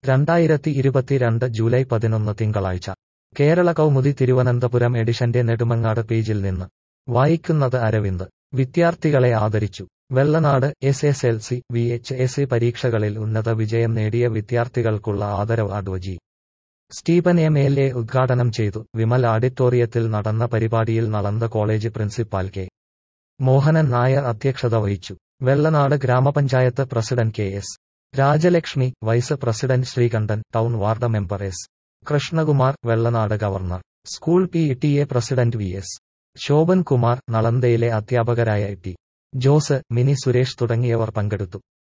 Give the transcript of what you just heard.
രണ്ടായിരത്തി ഇരുപത്തിരണ്ട് ജൂലൈ പതിനൊന്ന് തിങ്കളാഴ്ച കേരള കൗമുദി തിരുവനന്തപുരം എഡിഷന്റെ നെടുമങ്ങാട് പേജിൽ നിന്ന് വായിക്കുന്നത് അരവിന്ദ് വിദ്യാർത്ഥികളെ ആദരിച്ചു Vellanad S S L C V H S C പരീക്ഷകളിൽ ഉന്നത വിജയം നേടിയ വിദ്യാർത്ഥികൾക്കുള്ള ആദരവ് adv G Stephen M L A ഉദ്ഘാടനം ചെയ്തു വിമൽ ആഡിറ്റോറിയത്തിൽ നടന്ന പരിപാടിയിൽ Nalanda college principal K Mohanan Nair അധ്യക്ഷത വഹിച്ചു വെള്ളനാട് ഗ്രാമപഞ്ചായത്ത് president K S Rajalakshmi vice president Sreekantan town ward member S Krishnakumar Vellanad government school P T A president V S Shobhan Kumar നളന്തയിലെ അധ്യാപകരായ ടി ജോസ് മിനി സുരേഷ് തുടങ്ങിയവർ പങ്കെടുത്തു